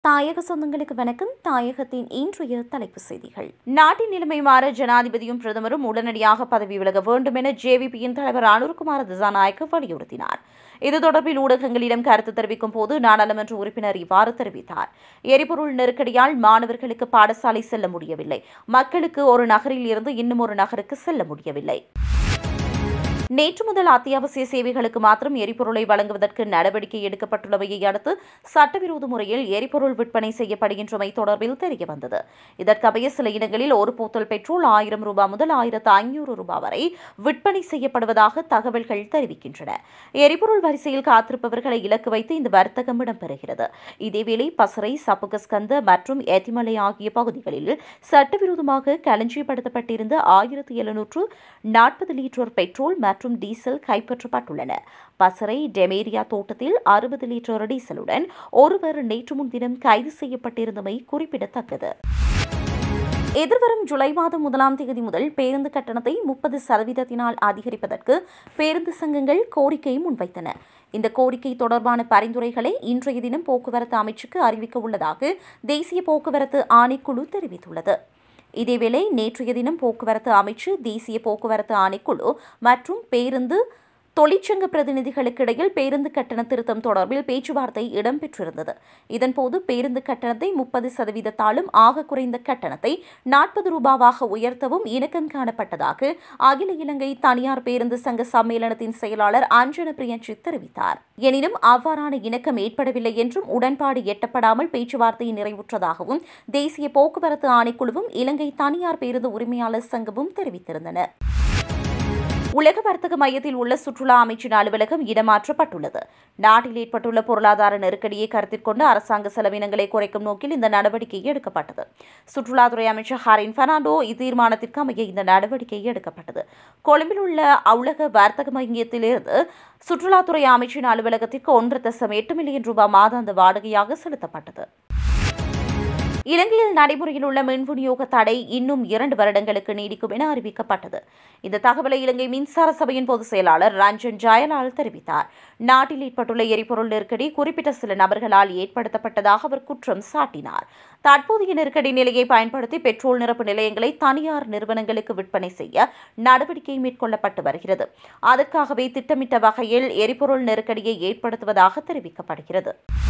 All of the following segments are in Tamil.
தாயக சொந்தங்களுக்கு வணக்கம் தாயகத்தின் இன்றைய தலைப்பு செய்திகள் நாட்டின் நிலைமை மாற ஜனாதிபதியும் பிரதமரும் உடனடியாக பதவி விலக வேண்டும் என ஜேவிபியின் தலைவர் அனுர்குமார் திசாநாயக்க வலியுறுத்தினார் இது தொடர்பில் ஊடகங்களிடம் கருத்து தெரிவிக்கும் போது நாடாளுமன்ற உறுப்பினர் இவ்வாறு தெரிவித்தார் எரிபொருள் நெருக்கடியால் மாணவர்களுக்கு பாடசாலை செல்ல முடியவில்லை மக்களுக்கு ஒரு நகரில் இருந்து இன்னும் ஒரு நகருக்கு செல்ல முடியவில்லை நேற்று முதல் அத்தியாவசிய சேவைகளுக்கு மாத்திரம் எரிபொருளை வழங்குவதற்கு நடவடிக்கை எடுக்கப்பட்டுள்ளவையை அடுத்து சட்டவிரோத முறையில் எரிபொருள் விற்பனை செய்யப்படுகின்றமை தொடர்பில் தெரியவந்தது இதற்கமைய சில இடங்களில் ஒரு போத்தல் பெட்ரோல் ஆயிரம் ரூபாய் முதல் ஆயிரத்து ஐநூறு ரூபாய் வரை விற்பனை செய்யப்படுவதாக தகவல்கள் தெரிவிக்கின்றன எரிபொருள் வரிசையில் காத்திருப்பவர்களை இலக்கு வைத்து இந்த வர்த்தகம் இடம்பெறுகிறது இதேவேளை பசறை சப்புகஸ்கந்த மற்றும் எத்திமலை ஆகிய பகுதிகளில் சட்டவிரோதமாக களஞ்சியப்படுத்தப்பட்டிருந்த ஆயிரத்து எழுநூற்று நாற்பது லிட்டர் பெட்ரோல் மற்றும் டீசல் கைப்பற்றப்பட்டுள்ளன பசறை டெமேரியா தோட்டத்தில் அறுபது லிட்டர் டீசலுடன் ஒருவர் நேற்று முன்தினம் கைது செய்யப்பட்டிருந்தமை குறிப்பிடத்தக்கது எதிர்வரும் ஜூலை மாதம் முதலாம் தேதி முதல் பேருந்து கட்டணத்தை முப்பது சதவீதத்தினால் அதிகரிப்பதற்கு பேருந்து சங்கங்கள் கோரிக்கை முன்வைத்தன இந்த கோரிக்கை தொடர்பான பரிந்துரைகளை இன்றைய தினம் போக்குவரத்து அமைச்சுக்கு அறிவிக்க உள்ளதாக தேசிய போக்குவரத்து ஆணைக்குழு தெரிவித்துள்ளது இதேவேளை நேற்றைய தினம் போக்குவரத்து அமைச்சு தேசிய போக்குவரத்து ஆணைக்குழு மற்றும் பேருந்து தொழிற்சங்க பிரதிநிதிகளுக்கு இடையில் பேருந்து கட்டண திருத்தம் தொடர்பில் பேச்சுவார்த்தை இடம்பெற்றிருந்தது இதன்போது பேருந்து கட்டணத்தை முப்பது சதவீதத்தாலும் ஆக குறைந்த கட்டணத்தை நாற்பது ரூபாவாக உயர்த்தவும் இணக்கம் காணப்பட்டதாக அகில இலங்கை தனியார் பேருந்து சங்க சம்மேளனத்தின் செயலாளர் அஞ்சன பிரியஞ்சித் தெரிவித்தார் எனினும் அவ்வாறான இணக்கம் ஏற்படவில்லை என்றும் உடன்பாடு எட்டப்படாமல் பேச்சுவார்த்தை நிறைவுற்றதாகவும் தேசிய போக்குவரத்து ஆணைக்குழுவும் இலங்கை தனியார் பேருந்து உரிமையாளர் சங்கமும் தெரிவித்திருந்தன உலக வர்த்தக மையத்தில் உள்ள சுற்றுலா அமைச்சின் அலுவலகம் இடமாற்றப்பட்டுள்ளது நாட்டில் ஏற்பட்டுள்ள பொருளாதார நெருக்கடியை கருத்தில் கொண்டு அரசாங்க செலவினங்களை குறைக்கும் நோக்கில் இந்த நடவடிக்கை எடுக்கப்பட்டது சுற்றுலாத்துறை அமைச்சர் ஹரின் பெர்னாண்டோ இத்தீர்மானத்திற்கு அமைய இந்த நடவடிக்கை எடுக்கப்பட்டது கொழும்பில் உள்ள உலக வர்த்தக மையத்திலிருந்து சுற்றுலாத்துறை அமைச்சின் அலுவலகத்திற்கு ஒன்று தசம் எட்டு மில்லியன் ரூபாய் மாதாந்த வாடகையாக செலுத்தப்பட்டது இலங்கையில் நடைமுறையில் உள்ள மின் விநியோக தடை இன்னும் இரண்டு வருடங்களுக்கு நீடிக்கும் என அறிவிக்கப்பட்டது இந்த தகவலை இலங்கை மின்சார சபையின் பொதுச் செயலாளர் ரஞ்சன் ஜெயலால் தெரிவித்தார் நாட்டில் ஏற்பட்டுள்ள எரிபொருள் நெருக்கடி குறிப்பிட்ட சில நபர்களால் ஏற்படுத்தப்பட்டதாக அவர் குற்றம் சாட்டினார் தற்போதைய நெருக்கடி நிலையை பயன்படுத்தி பெட்ரோல் நிரப்பு நிலையங்களை தனியார் நிறுவனங்களுக்கு விற்பனை செய்ய நடவடிக்கை மேற்கொள்ளப்பட்டு வருகிறது அதற்காகவே திட்டமிட்ட வகையில் எரிபொருள் நெருக்கடியை ஏற்படுத்துவதாக தெரிவிக்கப்படுகிறது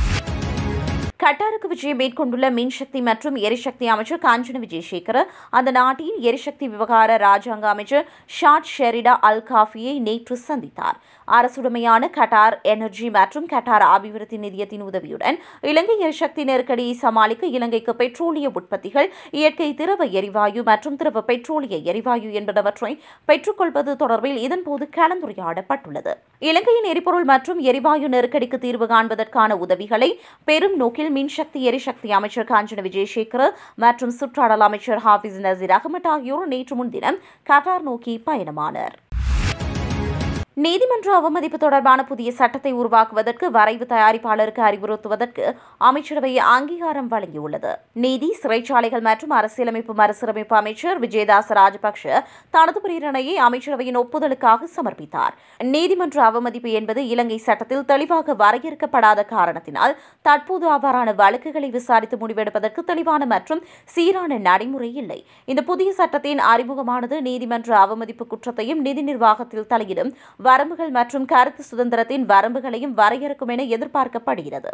கட்டாருக்கு விஜயம் மேற்கொண்டுள்ள மின்சக்தி மற்றும் எரிசக்தி அமைச்சர் காஞ்சன விஜயசேகர அந்த நாட்டின் எரிசக்தி விவகார ராஜாங்க அமைச்சர் ஷாட் ஷெரிடா அல் காஃபியை நேற்று சந்தித்தார் அரசுடைமையான கட்டார் எனர்ஜி மற்றும் கட்டார் அபிவிருத்தி நிதியத்தின் உதவியுடன் இலங்கை எரிசக்தி நெருக்கடியை சமாளிக்க இலங்கைக்கு பெட்ரோலிய உற்பத்திகள் இயற்கை திரவ எரிவாயு மற்றும் திரவ பெட்ரோலிய எரிவாயு என்பனவற்றை பெற்றுக்கொள்வது தொடர்பில் இதன்போது கலந்துரையாடப்பட்டுள்ளது இலங்கையின் எரிபொருள் மற்றும் எரிவாயு நெருக்கடிக்கு தீர்வு காண்பதற்கான உதவிகளை பெரும் நோக்கில் மின்சக்தி எரிசக்தி அமைச்சர் காஞ்சன விஜயசேகர் மற்றும் சுற்றாடல் அமைச்சர் ஹாஃபிஸ் நசீர் அகமட் ஆகியோர் நேற்று முன்தினம் கட்டார் நோக்கி பயணமானர் நீதிமன்ற அவமதிப்பு தொடர்பான புதிய சட்டத்தை உருவாக்குவதற்கு வரைவு தயாரிப்பாளருக்கு அறிவுறுத்துவதற்கு அமைச்சரவை அங்கீகாரம் வழங்கியுள்ளது நீதி சிறைச்சாலைகள் மற்றும் அரசியலமைப்பு மறுசீரமைப்பு அமைச்சர் விஜயதாச ராஜபக்ஷ தனது பிரேரணையை அமைச்சரவையின் ஒப்புதலுக்காக சமர்ப்பித்தார் நீதிமன்ற அவமதிப்பு என்பது இலங்கை சட்டத்தில் தெளிவாக வரையறுக்கப்படாத காரணத்தினால் தற்போது அவ்வாறான வழக்குகளை விசாரித்து முடிவெடுப்பதற்கு தெளிவான மற்றும் சீரான நடைமுறை இல்லை இந்த புதிய சட்டத்தின் அறிமுகமானது நீதிமன்ற அவமதிப்பு குற்றத்தையும் நிதி நிர்வாகத்தில் தலையிடும் வரம்புகள் மற்றும் கருத்து சுதந்திரத்தின் வரம்புகளையும் வரையறுக்கும் என எதிர்பார்க்கப்படுகிறது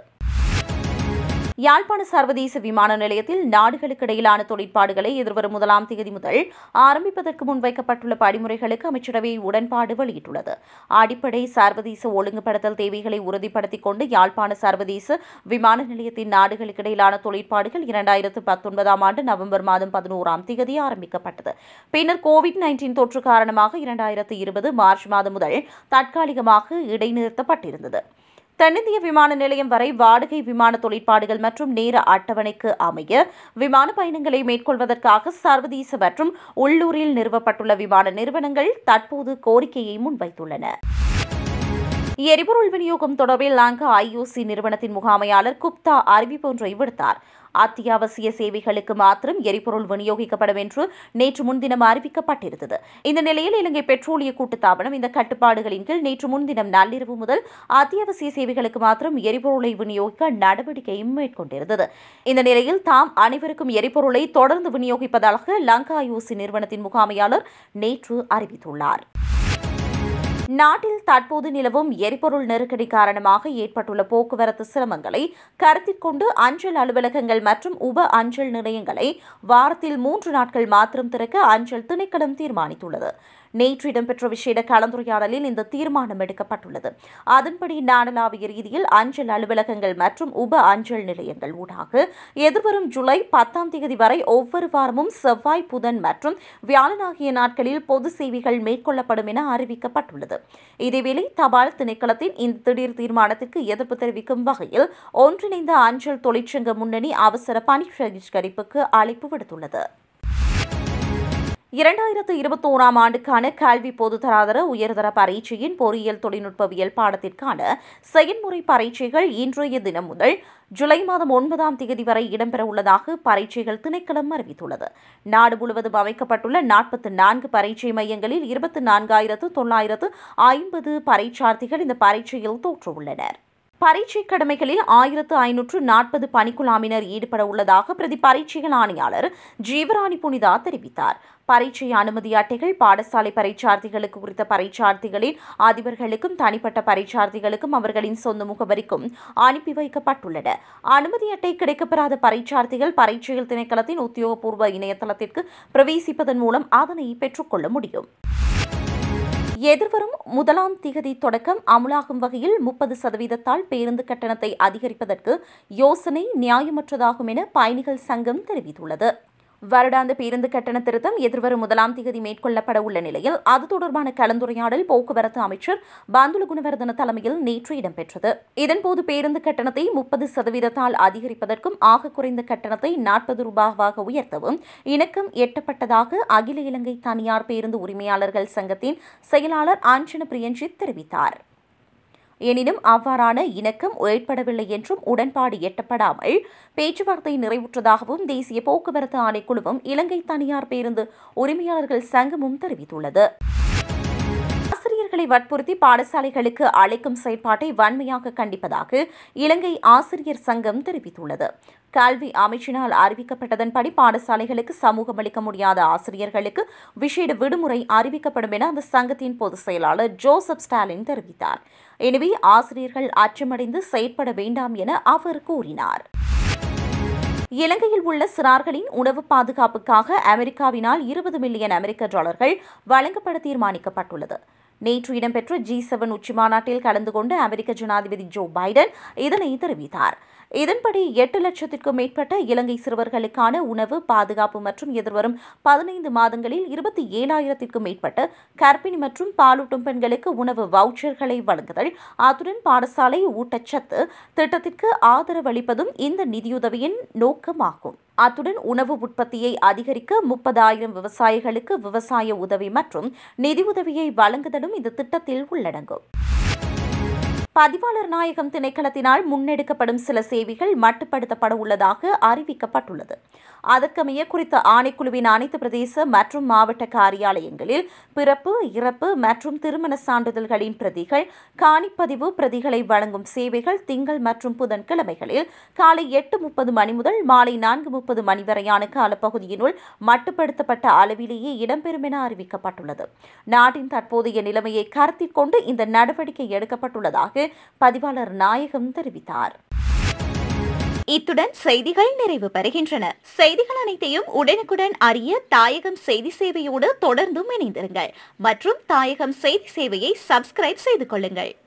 யாழ்ப்பாண சர்வதேச விமான நிலையத்தில் நாடுகளுக்கு இடையிலான தொழிற்பாடுகளை எதிர்வரும் முதலாம் தேதி முதல் ஆரம்பிப்பதற்கு முன்வைக்கப்பட்டுள்ள படிமுறைகளுக்கு அமைச்சரவை உடன்பாடு வெளியிட்டுள்ளது அடிப்படை சர்வதேச ஒழுங்குபடுத்தல் தேவைகளை உறுதிப்படுத்திக் கொண்டு யாழ்ப்பாண சர்வதேச விமான நிலையத்தின் நாடுகளுக்கு இடையிலான தொழிற்பாடுகள் இரண்டாயிரத்து பத்தொன்பதாம் ஆண்டு நவம்பர் மாதம் பதினோராம் தேதி ஆரம்பிக்கப்பட்டது பின்னர் கோவிட் நைன்டீன் தொற்று காரணமாக இரண்டாயிரத்து இருபது மார்ச் மாதம் முதல் தற்காலிகமாக இடைநிறுத்தப்பட்டிருந்தது தென்னிந்திய விமான நிலையம் வரை வாடகை விமான தொழிற்பாடுகள் மற்றும் நேர அட்டவணைக்கு அமைய விமான பயணங்களை மேற்கொள்வதற்காக சர்வதேச மற்றும் உள்ளூரில் நிறுவப்பட்டுள்ள விமான நிறுவனங்கள் தற்போது கோரிக்கையை முன்வைத்துள்ளன எரிபொருள் விநியோகம் தொடர்பில் லங்கா ஐஓசி நிறுவனத்தின் முகாமையாளர் குப்தா அறிவிப்பு ஒன்றை விடுத்தார் அத்தியாவசிய சேவைகளுக்கு மாத்திரம் எரிபொருள் விநியோகிக்கப்படும் என்று நேற்று முன்தினம் அறிவிக்கப்பட்டிருந்தது இந்த நிலையில் இலங்கை பெட்ரோலிய கூட்டுத்தாபனம் இந்த கட்டுப்பாடுகளின் கீழ் நேற்று முன்தினம் நள்ளிரவு முதல் அத்தியாவசிய சேவைகளுக்கு மாத்திரம் எரிபொருளை விநியோகிக்க நடவடிக்கையும் மேற்கொண்டிருந்தது இந்த நிலையில் தாம் அனைவருக்கும் எரிபொருளை தொடர்ந்து விநியோகிப்பதாக லங்கா யூசி நிறுவனத்தின் முகாமையாளர் நேற்று அறிவித்துள்ளார் நாட்டில் தற்போது நிலவும் எரிபொருள் நெருக்கடி காரணமாக ஏற்பட்டுள்ள போக்குவரத்து சிரமங்களை கருத்தில் கொண்டு அஞ்சல் அலுவலகங்கள் மற்றும் உப அஞ்சல் நிலையங்களை வாரத்தில் மூன்று நாட்கள் மாத்திரம் திறக்க அஞ்சல் திணைக்களம் தீர்மானித்துள்ளது நேற்று இடம்பெற்ற விசேட கலந்துரையாடலில் இந்த தீர்மானம் எடுக்கப்பட்டுள்ளது அதன்படி நாடளாவிய ரீதியில் அஞ்சல் அலுவலகங்கள் மற்றும் உப அஞ்சல் நிலையங்கள் ஊடாக எதிர்வரும் ஜூலை பத்தாம் தேதி வரை ஒவ்வொரு வாரமும் செவ்வாய் புதன் மற்றும் வியாழன் ஆகிய நாட்களில் பொது சேவைகள் மேற்கொள்ளப்படும் என அறிவிக்கப்பட்டுள்ளது இதேவேளை தபால் திணைக்களத்தின் இந்த திடீர் தீர்மானத்திற்கு எதிர்ப்பு தெரிவிக்கும் வகையில் ஒன்றிணைந்த அஞ்சல் தொழிற்சங்க முன்னணி அவசர பணி பகிஷ்கரிப்புக்கு அழைப்பு விடுத்துள்ளது இரண்டாயிரத்து இருபத்தோராம் ஆண்டுக்கான கல்வி பொதுத்தராதர உயர்தர பரீட்சையின் பொறியியல் தொழில்நுட்பவியல் பாடத்திற்கான செயல்முறை பரீட்சைகள் இன்றைய தினம் முதல் ஜூலை மாதம் ஒன்பதாம் தேதி வரை இடம்பெற உள்ளதாக பரீட்சைகள் திணைக்களம் அறிவித்துள்ளது நாடு முழுவதும் அமைக்கப்பட்டுள்ள நாற்பத்தி நான்கு பரீட்சை மையங்களில் இருபத்தி நான்காயிரத்து தொள்ளாயிரத்து ஐம்பது பரீட்சார்த்திகள் இந்த பரீட்சையில் தோற்றவுள்ளனர் பரீட்சை கடமைகளில் ஆயிரத்து ஐநூற்று நாற்பது பணிக்குழாமினர் ஈடுபட உள்ளதாக பிரதி பரீட்சைகள் ஆணையாளர் ஜீவராணி புனிதா தெரிவித்தார் பரீட்சை அனுமதி அட்டைகள் பாடசாலை பரீட்சார்த்திகளுக்கு குறித்த பரீட்சார்த்திகளின் அதிபர்களுக்கும் தனிப்பட்ட பரீட்சார்த்திகளுக்கும் அவர்களின் சொந்த முகவரிக்கும் அனுப்பி வைக்கப்பட்டுள்ளன அனுமதி அட்டை கிடைக்கப்பெறாத பரீட்சார்த்திகள் பரீட்சைகள் திணைக்களத்தின் உத்தியோகபூர்வ இணையதளத்திற்கு பிரவேசிப்பதன் மூலம் அதனை பெற்றுக்கொள்ள முடியும் எதிர்வரும் முதலாம் திகதி தொடக்கம் அமுலாகும் வகையில் முப்பது சதவீதத்தால் பேருந்து கட்டணத்தை அதிகரிப்பதற்கு யோசனை நியாயமற்றதாகும் என பயணிகள் சங்கம் தெரிவித்துள்ளது வருடாந்த பேருந்து கட்டண திருத்தம் எதிர்வரும் முதலாம் தேதி மேற்கொள்ளப்பட உள்ள நிலையில் அது தொடர்பான கலந்துரையாடல் போக்குவரத்து அமைச்சர் பந்துல குணவர்தன தலைமையில் நேற்று இடம்பெற்றது இதன்போது பேருந்து கட்டணத்தை முப்பது சதவீதத்தால் அதிகரிப்பதற்கும் ஆக குறைந்த கட்டணத்தை நாற்பது ரூபாவாக உயர்த்தவும் இணக்கம் எட்டப்பட்டதாக அகில இலங்கை தனியார் பேருந்து உரிமையாளர்கள் சங்கத்தின் செயலாளர் ஆஞ்சன பிரியஞ்சித் தெரிவித்தார் எனினும் அவ்வாறான இணக்கம் ஏற்படவில்லை என்றும் உடன்பாடு எட்டப்படாமல் பேச்சுவார்த்தை நிறைவுற்றதாகவும் தேசிய போக்குவரத்து ஆணைக்குழுவும் இலங்கை தனியார் பேருந்து உரிமையாளர்கள் சங்கமும் தெரிவித்துள்ளது ஆசிரியர்களை வற்புறுத்தி பாடசாலைகளுக்கு அழைக்கும் செயற்பாட்டை வன்மையாக கண்டிப்பதாக இலங்கை ஆசிரியர் சங்கம் தெரிவித்துள்ளது கல்வி அமைச்சினால் அறிவிக்கப்பட்டதன்படி பாடசாலைகளுக்கு சமூகம் அளிக்க முடியாத ஆசிரியர்களுக்கு விசேட விடுமுறை அறிவிக்கப்படும் என அந்த சங்கத்தின் பொதுச் செயலாளர் ஜோசப் ஸ்டாலின் தெரிவித்தார் எனவே ஆசிரியர்கள் அச்சமடைந்து செயற்பட வேண்டாம் என அவர் கூறினார் இலங்கையில் உள்ள சிறார்களின் உணவு பாதுகாப்புக்காக அமெரிக்காவினால் இருபது மில்லியன் அமெரிக்க டாலர்கள் வழங்கப்பட தீர்மானிக்கப்பட்டுள்ளது நேற்று இடம்பெற்ற ஜி செவன் உச்சிமாநாட்டில் கலந்து கொண்ட அமெரிக்க ஜனாதிபதி ஜோ பைடன் இதனை தெரிவித்தார் இதன்படி எட்டு லட்சத்திற்கும் மேற்பட்ட இலங்கை சிறுவர்களுக்கான உணவு பாதுகாப்பு மற்றும் எதிர்வரும் பதினைந்து மாதங்களில் இருபத்தி ஏழாயிரத்திற்கும் மேற்பட்ட கர்ப்பிணி மற்றும் பாலூட்டும் பெண்களுக்கு உணவு வவுச்சர்களை வழங்குதல் அத்துடன் பாடசாலை ஊட்டச்சத்து திட்டத்திற்கு ஆதரவளிப்பதும் இந்த நிதியுதவியின் நோக்கமாகும் அத்துடன் உணவு உற்பத்தியை அதிகரிக்க முப்பதாயிரம் விவசாயிகளுக்கு விவசாய உதவி மற்றும் நிதியுதவியை வழங்குதலும் இந்த திட்டத்தில் உள்ளடங்கும் பதிவாளர் நாயகம் திணைக்களத்தினால் முன்னெடுக்கப்படும் சில சேவைகள் மட்டுப்படுத்தப்பட உள்ளதாக அறிவிக்கப்பட்டுள்ளது அதற்கமைய குறித்த ஆணைக்குழுவின் அனைத்து பிரதேச மற்றும் மாவட்ட காரியாலயங்களில் பிறப்பு இறப்பு மற்றும் திருமண சான்றிதழ்களின் பிரதிகள் காணிப்பதிவு பிரதிகளை வழங்கும் சேவைகள் திங்கள் மற்றும் புதன்கிழமைகளில் காலை எட்டு முப்பது மணி முதல் மாலை நான்கு முப்பது மணி வரையான காலப்பகுதியினுள் மட்டுப்படுத்தப்பட்ட அளவிலேயே இடம்பெறும் என அறிவிக்கப்பட்டுள்ளது நாட்டின் தற்போதைய நிலைமையை கருத்தில் கொண்டு இந்த நடவடிக்கை எடுக்கப்பட்டுள்ளதாக பதிவாளர் நாயகம் தெரிவித்தார் இத்துடன் செய்திகள் நிறைவு பெறுகின்றன செய்திகள் அனைத்தையும் உடனுக்குடன் அறிய தாயகம் செய்தி சேவையோடு தொடர்ந்தும் இணைந்திருங்கள் மற்றும் தாயகம் செய்தி சேவையை சப்ஸ்கிரைப் செய்து கொள்ளுங்கள்